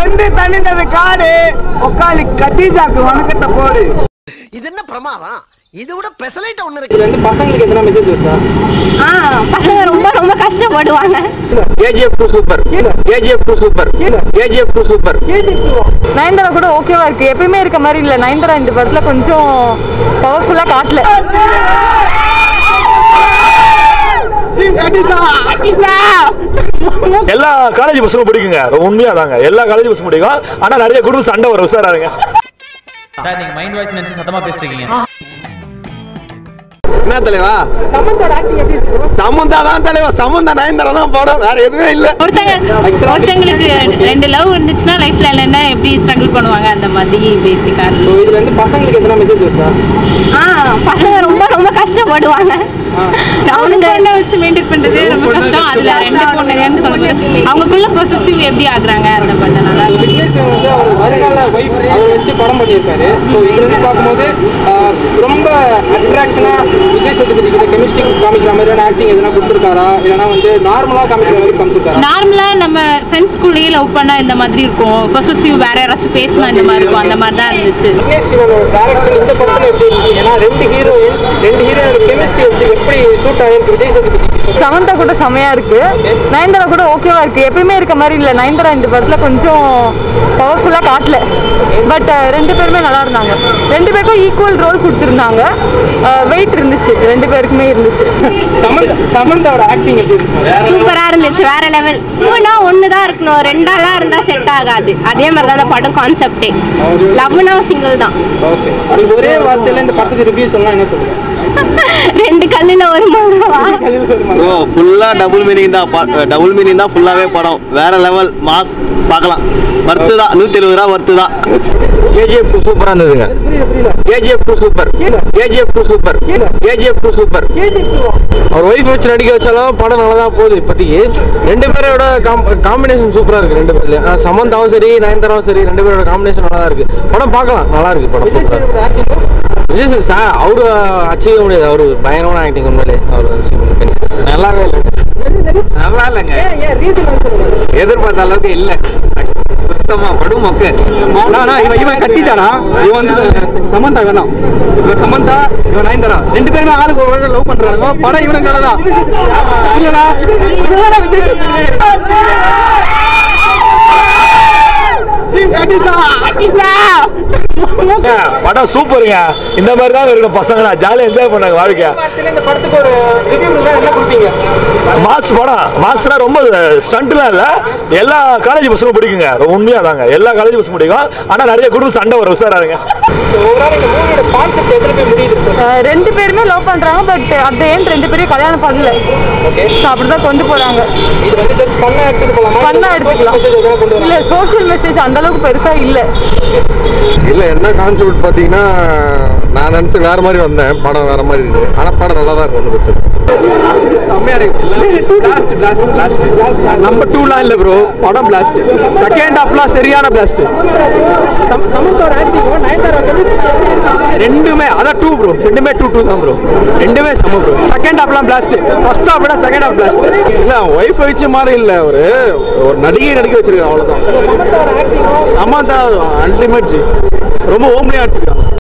வெந்து தணிந்தது காடு உக்காளி கத்தீஜாக்கு வணக்கத்தை போடு இது என்ன பிரமாதம் இது விட பெசலைட் ஒண்ணு இது இருக்கு வந்து பசங்களுக்கு எத்தனை மெசேஜ் இருக்கா ஆ பசங்க ரொம்ப ரொம்ப கஷ்டப்படுவாங்க KGF two super KGF two super KGF two super Nayanthara கூட ஓகேவா இருக்கு எப்பயுமே இருக்க மாதிரி இல்ல நயன்தாரா இந்த படத்துல கொஞ்சம் பவர்ஃபுல்லா காட்டல எல்லா காலேஜ் பசங்களும் பிடிக்குங்க உண்மையா தாங்க எல்லா காலேஜ் பசங்களும் பிடிக்கும் ஆனா நிறைய குடும்ப சண்டை வரும் உசாராருங்க சார் நீங்க மைண்ட் வாய்ஸ் நினைச்சு சத்தமா பேசிட்டு இருக்கீங்க என்ன தலைவா சமந்தா தான் தலைவா சமந்தா நயன்தாரா தான் படம் வேற எதுவுமே இல்ல ஒருத்தங்க ஒருத்தங்களுக்கு ரெண்டு லவ் இருந்துச்சுன்னா லைஃப்ல என்ன எப்படி ஸ்ட்ரகிள் பண்ணுவாங்க அந்த மாதிரி பேசிக்கா ஸோ இதுல வந்து பசங்களுக்கு எத்தனை மெசேஜ் இருக்கா ஆ பசங்க ரொம்ப ரொம்ப கஷ்டப்படுவாங்க அவனுங்க பொண்ணை வச்சு மெயின்டைன் பண்றது ரொம்ப கஷ்டம் அதுல ரெண்டு பொண்ணுங்கன்னு சொல்லும்போது அவங்களுக்குள்ள பொசசிவ் எப்படி ஆகுறாங்க அந்த பண்ணனால விக்னேஷ் வந்து அவர் வருங்கால ஒய்ஃப் அவர் வச்சு படம் பண்ணியிருக்காரு ஸோ இதுலேருந்து பார்க்கும்போது ஆஹ், ரொம்ப அட்ராக்ஷனா விஜய் சேதுபதி கிட்ட கெமிஸ்ட்ரி காமிக்கிற மாதிரியான ஆக்டிங் எதனா கொடுத்துருக்காரா இல்லைன்னா வந்து நார்மலா காமிக்கிற மாதிரி காமிச்சிருக்காரா நார்மலா நம்ம ஃப்ரெண்ட்ஸ்குள்ளேயே லவ் பண்ணா இந்த மாதிரி இருக்கும் பொசசிவ் வேற யாராச்சும் பேசினா இந்த மாதிரி இருக்கும் அந்த மாதிரி தான் இருந்துச்சு விக்னேஷ் சிவனோட டேரக்ஷன் இந்த படத்துல எப்படி இருந்துச்சு ஏன்னா ரெண்டு ஹீரோயின் ரெண்டு ஹீரோயோட கெமிஸ்ட்ரி எப்படி எப்படி சூட் ஆகிருக்கு விஜய் சேதுபதி சமந்தா கூட செமையா இருக்கு நயன்தாரா கூட ஓகேவா இருக்கு எப்பயுமே இருக்க மாதிரி இல்ல நயன்தாரா இந்த படத்துல கொஞ்சம் பவர்ஃபுல்லா காட்டல பட் ரெண்டு பேருமே நல்லா இருந்தாங்க ரெண்டு பேருக்கும் ஈக்குவல் ரோல் கொடுத்துருந்தாங்க வெயிட் இருந்துச்சு ரெண்டு பேருக்குமே இருந்துச்சு சமந்தா சமந்தாவோட ஆக்டிங் எப்படி இருந்துச்சு சூப்பரா இருந்துச்சு வேற லெவல் லவ்னா ஒன்று தான் இருக்கணும் ரெண்டாலாம் இருந்தா செட் ஆகாது அதே மாதிரி தான் அந்த படம் கான்செப்டே லவ்னா சிங்கிள் தான் ஓகே அப்படி ஒரே வார்த்தையில இந்த படத்துக்கு ரிவ்யூ சொன்னா என்ன சொல்லுங்க ரெண்டு கல்லுல ஒரு மகவா ப்ரோ ஃபுல்லா டபுள் மீனிங் தான் டபுள் மீனிங் தான் ஃபுல்லாவே படம் வேற லெவல் மாஸ் பார்க்கலாம் வர்த்து தான் நூத்தி எழுபது ரூபா வர்த்து தான் கேஜிஎஃப் டூ சூப்பரா இருந்ததுங்க KGF two super KGF two super KGF two super அவர் ஒய்ஃப் வச்சு நடிக்க வச்சாலும் படம் நல்லா தான் போகுது இப்போதைக்கு ரெண்டு பேரோட காம்பினேஷன் சூப்பரா இருக்கு ரெண்டு பேர்ல சமந்தாவும் சரி நயன்தாராவும் சரி ரெண்டு பேரோட காம்பினேஷன் நல்லா தான் இருக்கு படம் பார்க்கலாம் நல்லா இருக்கு படம் சூப்பரா விஜய் சார் சார் அவரு அச்சீவ் முடியாது அவரு பயங்கரமான ஆக்டிங் உண்மையிலே அவர் நல்லாவே இல்லை நல்லா இல்லைங்க எதிர்பார்த்த அளவுக்கு இல்லை சுத்தமா படும் மொக்க இவன் இவன் கத்திட்டானா இவன் வந்து சமந்தா வேணாம் இவன் சமந்தா இவன் நயன்தாரா ரெண்டு பேருமே ஆளுக்கு ஒரு லவ் பண்றாங்க படம் இவனுங்க தான் இல்லடா இவனா விஜய் படம் சூப்பருங்க இந்த மாதிரி தான் இருக்கணும் பசங்க ஜாலியாக என்ஜாய் பண்ணாங்க வாழ்க்கை இந்த படத்துக்கு ஒரு ரிவ்யூ என்ன கொடுப்பீங்க மாஸ் படம் மாஸ்னா ரொம்ப ஸ்டண்ட்லாம் இல்லை எல்லா காலேஜ் பசங்களும் பிடிக்குங்க உண்மையா தாங்க எல்லா காலேஜ் பசங்களும் பிடிக்கும் ஆனா நிறைய குடும்ப சண்டை வரும் உசாராருங்க ஸோ ஓவரால் இந்த மூவியோட கான்செப்ட் எத்தனை பேர் முடியுது அஹ் ரெண்டு பேருமே லவ் பண்றாங்க பட் அந்த ஏன் ரெண்டு பேரையும் கல்யாணம் பண்ணல So அப்படிதான் கொண்டு போறாங்க இது வந்து ஜஸ்ட் பண்ண எடுத்துட்டு போலாமா பண்ணா எடுத்துக்கலாம் மெசேஜ் எதனா கொண்டு இல்ல சோஷியல் மெசேஜ் அந்த அளவுக்கு பெருசா இல்ல இல்ல என்ன கான்செப்ட் பாத்தீங்கன்னா நான் நினைச்ச வேற மாதிரி வந்தேன் படம் வேற மாதிரி இருக்கு ஆனா படம் நல்லா தான் இருக்கு ஒன்றும் பிரச்சனை செம்மையா இருக்கு பிளாஸ்ட் பிளாஸ்ட் பிளாஸ்ட் நம்பர் டூலாம் இல்ல ப்ரோ படம் பிளாஸ்ட் செகண்ட் ஹாஃப்லாம் சரியான பிளாஸ்ட் சமந்தோட ஆக்டிங் நயன்தாரா ரெண்டுமே அதான் டூ ப்ரோ ரெண்டுமே டூ டூ தான் ப்ரோ ரெண்டுமே செம்ம ப்ரோ செகண்ட் ஹாஃப்லாம் பிளாஸ்ட் ஃபர்ஸ்ட் ஹாஃப் விட செகண்ட் ஹாஃப் பிளாஸ்ட் இல்ல ஒய்ஃப் வச்ச மாதிரி இல்ல ஒரு ஒரு நடிகை நடிக்க வச்சிருக்காங்க அவ்வளவுதான் சமந்தா அல்டிமேட் ஜி ரொம்ப ஓம்லியா அடிச்சிருக்காங்க